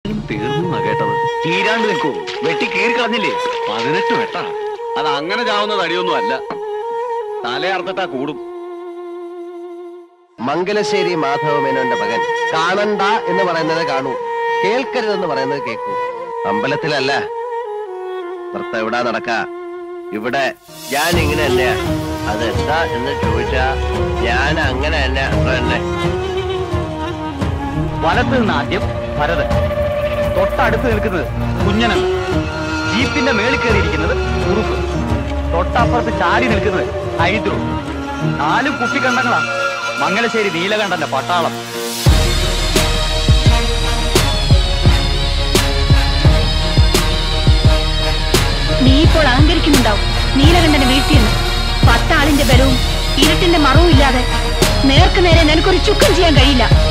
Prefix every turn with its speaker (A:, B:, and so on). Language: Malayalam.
A: തീർന്നു എന്നാ കേട്ടത് തീരാണ്ട് നിൽക്കൂ വെട്ടി കീറി കളഞ്ഞില്ലേ പതിനെട്ട് വെട്ടാ അത് അങ്ങനെ ചാവുന്ന തടിയൊന്നും അല്ല തലയർത്തിട്ടാ കൂടും
B: മംഗലശ്ശേരി മാധവ മേനോന്റെ മകൻ കാണണ്ട എന്ന് പറയുന്നത് കാണൂ കേൾക്കരുതെന്ന് പറയുന്നത് കേൾക്കൂ അമ്പലത്തിലല്ല നൃത്തം ഇവിടെ നടക്ക ഇവിടെ ഞാൻ ഇങ്ങനെ തന്നെയാ അതെന്താ എന്ന് ചോദിച്ചാ ഞാൻ അങ്ങനെ തന്നെ അത്ര തന്നെ
A: വലത്ത് നിന്ന് ആദ്യം ഭരതൻ തൊട്ടടുത്ത് നിൽക്കുന്നത് കുഞ്ഞനൻ ജീപ്പിന്റെ മേളിൽ കയറിയിരിക്കുന്നത് ഉറുപ്പ് തൊട്ടപ്പുറത്ത് ചാരി നിൽക്കുന്നത് ഹൈദ്രു നാലും കുപ്പിക്കണ്ടങ്ങളാ മംഗലശ്ശേരി നീലകണ്ഠന്റെ പട്ടാളം
C: നീ ഇപ്പോൾ അഹങ്കരിക്കുന്നുണ്ടാവും നീലകണ്ഠനെ വീഴ്ത്തിയെന്ന് പത്താളിന്റെ ബലവും ഇരുട്ടിന്റെ മറവും ഇല്ലാതെ നേർക്ക് നേരെ നിനക്കൊരു ചുക്കം ചെയ്യാൻ കഴിയില്ല